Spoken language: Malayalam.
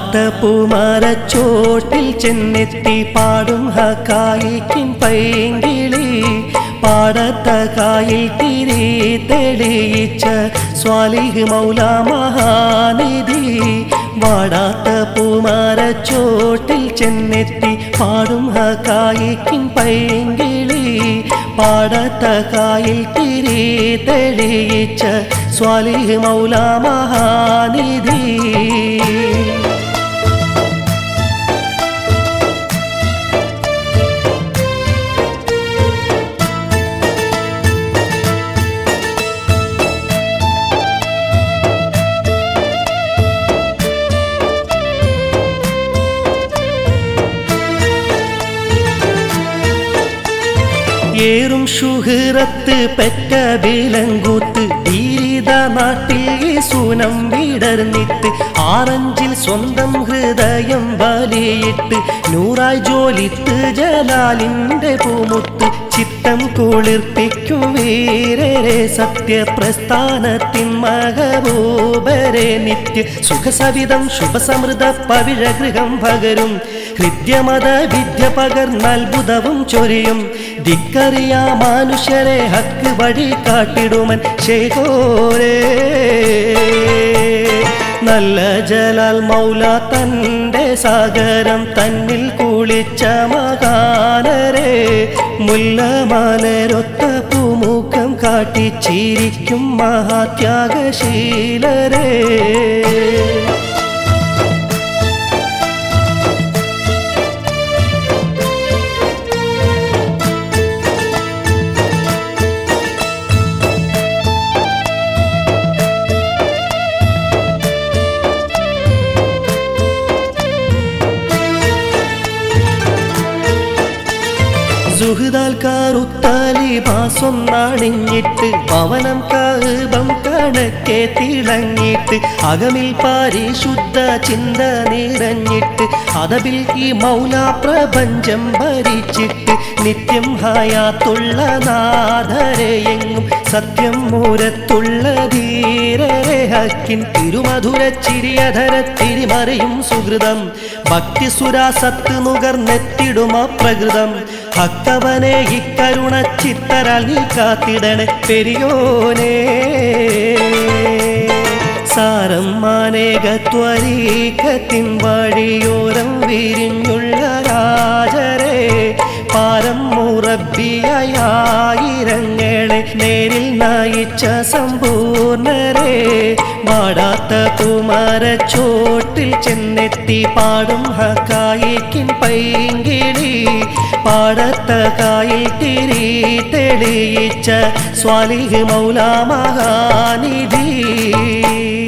പാടാത്ത പൂമരച്ചോട്ടിൽ ചെന്നെത്തി പാടും ഹക്കായിക്കും പൈങ്കിളി പാടത്ത കായിൽ തിരി തെളിയിച്ച സ്വാലിഹ് മൗല മഹാനിധി വാടാത്ത പൂമരച്ചോട്ടിൽ ചെന്നെത്തി പാടും ഹക്കായിക്കും പൈങ്കിളി പാടത്ത കായിൽ തിരി തെളിയിച്ച സ്വാലിഹ് മൗല മഹാനിധി ഏറും ഷുഹിറത്ത് പെറ്റ ബിലങ്കൂത്ത് ധീരിത നാട്ടിൽ സൂനം വിടർന്നിട്ട് ആറഞ്ചിൽ സ്വന്തം ഹൃദയം ബലിയിട്ട് നൂറായി ജോലിത്ത് ജലാലിൻ്റെ പൂമുത്ത് ചിത്തം കുളിർപ്പിക്കും വീരരെ സത്യപ്രസ്ഥാനത്തിൻ മഹബൂബരെ നിത്യ സുഖസവിധം ശുഭസമൃദ്ധ പവിഴഗൃഹം പകരും ഹൃദ്യമത വിദ്യ പകർന്നത്ഭുതവും ചൊരിയും ധിക്കറിയാ മനുഷ്യരെ ഹക്ക് വഴി കാട്ടിടുമൻ ശേഖോരേ നല്ല ജലാൽ മൗല തൻ്റെ സാഗരം തന്നിൽ കുളിച്ച മകാനരെ മുല്ലമലരൊത്ത പൂമുഖം കാട്ടി ചിരിക്കും മഹാത്യാഗശീലരേ സുഹൃതാൽക്കാറുത്തലിഭാസൊന്നണിഞ്ഞിട്ട് പവനം കാഹൃപം കണക്കെ തിളങ്ങിയിട്ട് അകമിൽ പാരിശുദ്ധ ചിന്ത നിറഞ്ഞിട്ട് അതപിൽ ഈ മൗല പ്രപഞ്ചം ഭരിച്ചിട്ട് നിത്യം ഹയാത്തുള്ള നാഥരെ എങ്ങും സത്യം മൂരത്തുള്ള ധീരരെ ഹക്കിൻ തിരുമധുര ചിരിയധര തിരിമറിയും സുഹൃതം ഭക്തിസുരാസത്ത് നുകർന്നെത്തിടുമ പ്രകൃതം ഹക്കവനെ ഇക്കരുണ ചിത്തരാൽ നീ കാത്തിടണേ പെരിയോനേ സാരം മാനേകത്വരീക്കത്തിൻ വഴിയോരം വിരിഞ്ഞുള്ള രാജരെ പാരം മുറബിയായിരങ്ങളെ നേരിൽ നയിച്ച സമ്പൂർണരെ വാടാത്ത കുമാരച്ചോട്ടിൽ ചെന്നെത്തി പാടും ഹക്കായിക്കിൻ പൈങ്കിളി പാടത്ത കായിൽ തിരി തെളിയിച്ച സ്വാലിഹ് മൗല മഹാനിധി